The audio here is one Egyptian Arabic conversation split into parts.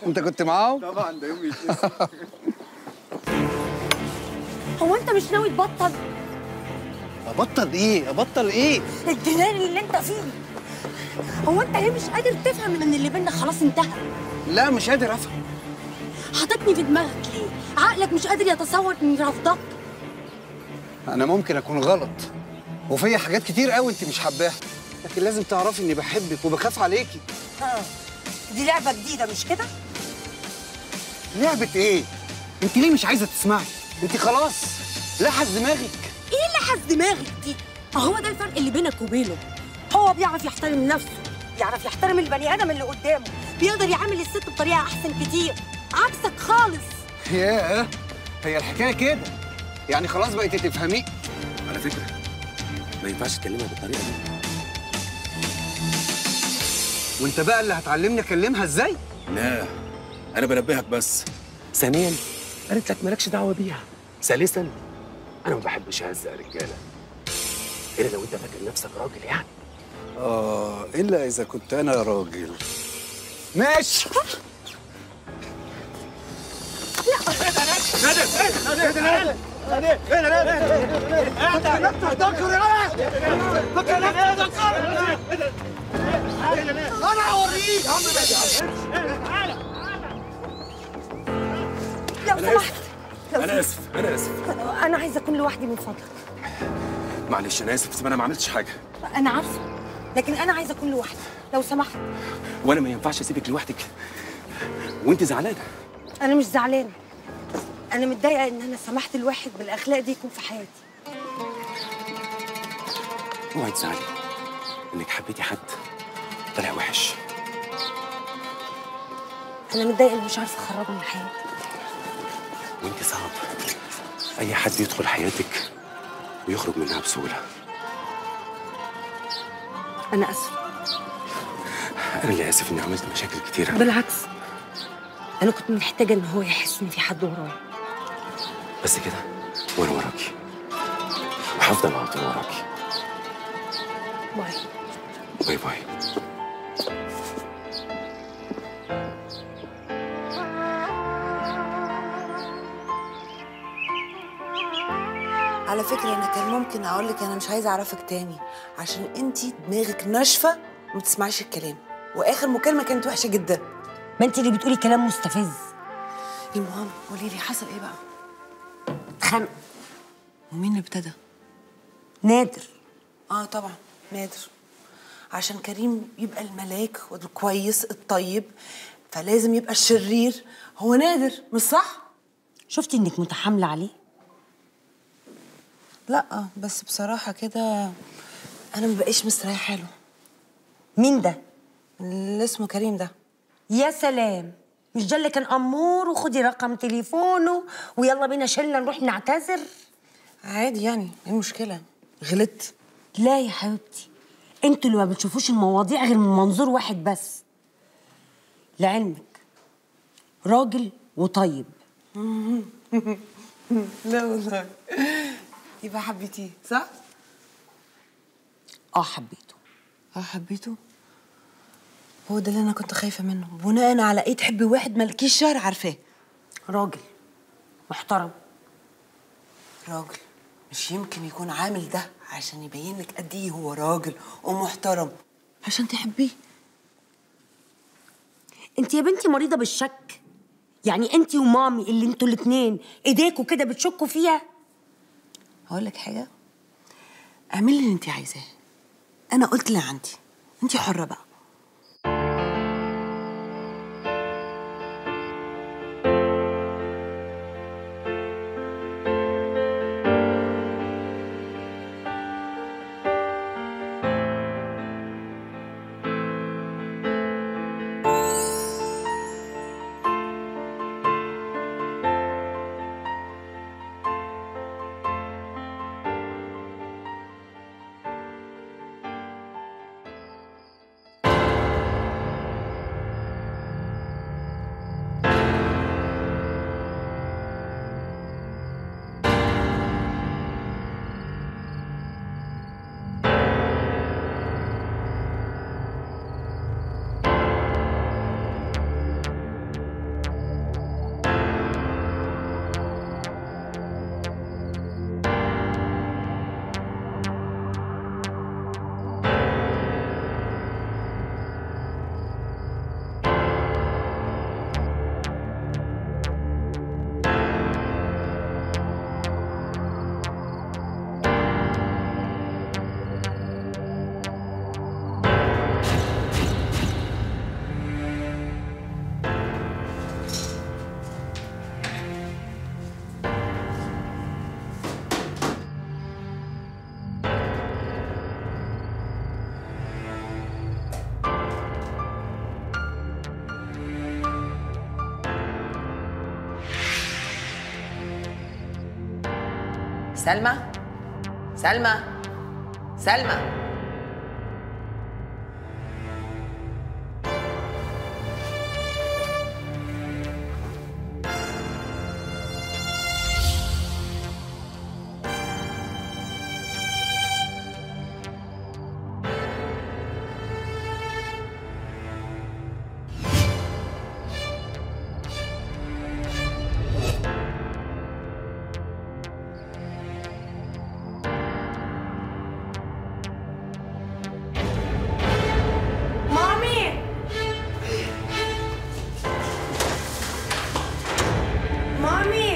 انت كنت معاهم طبعا ده يوم هو انت مش ناوي تبطل ابطل ايه ابطل ايه الجنان اللي انت فيه هو انت ليه مش قادر تفهم ان اللي بينا خلاص انتهى لا مش قادر افهم حاططني في دماغك ليه عقلك مش قادر يتصور اني رافضك انا ممكن اكون غلط وفيا حاجات كتير قوي انت مش حباها لكن لازم تعرفي اني بحبك وبخاف عليكي اه دي لعبه جديده مش كده لعبة ايه انت ليه مش عايزه تسمعي انت خلاص لحس دماغك ايه اللي حز دماغك دي هو ده الفرق اللي بينك وبينه هو بيعرف يحترم نفسه بيعرف يحترم البني ادم اللي قدامه بيقدر يعامل الست بطريقه احسن كتير عكسك خالص ياه هي الحكايه كده يعني خلاص بقيتي تفهمي على فكره ما ينفعش تكلمها بالطريقه دي وانت بقى اللي هتعلمني اكلمها ازاي لا انا بنبهك بس ثانيا قالت لك مالكش دعوه بيها ثالثا انا ما بحبش اهزق رجاله الا لو انت فاكر نفسك راجل يعني اه الا اذا كنت انا راجل ماشي لو سمحت لو انا اسف انا اسف سمحت. انا عايزه اكون لوحدي من فضلك معلش انا اسف بس انا ما عملتش حاجه انا عارفه لكن انا عايزه اكون لوحدي لو سمحت وانا ما ينفعش اسيبك لوحدك وانت زعلانه انا مش زعلانه انا متضايقه ان انا سمحت لواحد بالاخلاق دي يكون في حياتي اوعي تزعلي انك حبيتي حد طلع وحش انا متضايقه اني مش عارفه اخرجه من حياتي وانت صعب اي حد يدخل حياتك ويخرج منها بسهوله انا اسفه انا اللي اسف اني عملت مشاكل كتيره بالعكس انا كنت محتاجه ان هو يحس ان في حد ورايا بس كده وانا وراكي وهفضل على طول وراكي باي باي باي على فكرة أنا كان ممكن أقول لك أنا مش عايزة أعرفك تاني عشان أنتي دماغك ناشفة وما بتسمعيش الكلام وآخر مكالمة كانت وحشة جدا ما انت اللي بتقولي كلام مستفز المهم قولي لي حصل إيه بقى؟ اتخانق ومين اللي ابتدى؟ نادر آه طبعا نادر عشان كريم يبقى الملاك والكويس الطيب فلازم يبقى الشرير هو نادر مش صح؟ شفتي انك متحامله عليه لا بس بصراحة كده أنا مبقاش مستريحة له مين ده اللي اسمه كريم ده يا سلام مش ده اللي كان امور وخدي رقم تليفونه ويلا بينا شلنا نروح نعتذر عادي يعني ايه المشكلة؟ غلطت لا يا حبيبتي انتوا اللي ما بتشوفوش المواضيع غير من منظور واحد بس لعلمك راجل وطيب لا والله يبقى حبيتيه صح؟ اه حبيته اه حبيته هو ده اللي انا كنت خايفه منه بناء على ايه تحبي واحد مالكيش شهر عارفاه راجل محترم راجل مش يمكن يكون عامل ده عشان يبين لك قد ايه هو راجل ومحترم عشان تحبيه انت يا بنتي مريضه بالشك يعني انت ومامي اللي انتوا الاتنين ايديكوا كده بتشكوا فيها هقول لك حاجه اعملي اللي انت عايزاه انا قلت اللي عندي انت حره بقى سلمى سلمى سلمى مامي مامي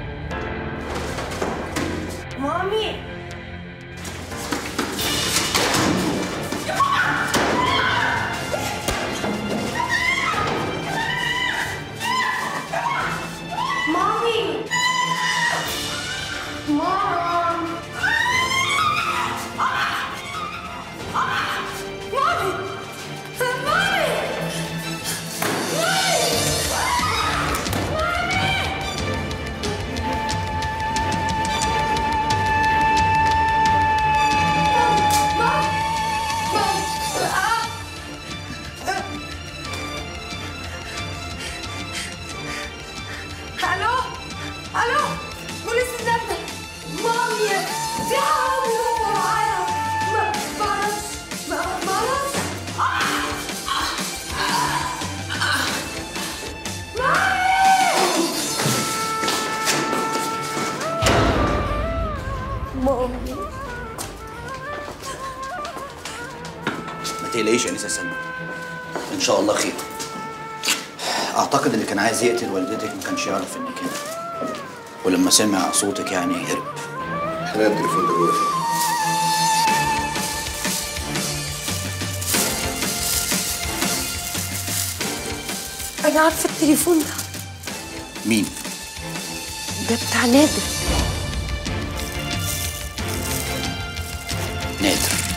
مامي مامي مام مامي مامي الو الو بوليس الزبده مامي في حد جوه معايا ما بعرفش ما بعرفش مامي ما تقلقيش يا انسه سلمى ان شاء الله خير اعتقد اللي كان عايز يقتل والدتك ما كانش يعرف انك هنا ولما سمع صوتك يعني هرب خلينا التليفون ده جوه انا عارفه التليفون ده مين ده بتاع نادر نادر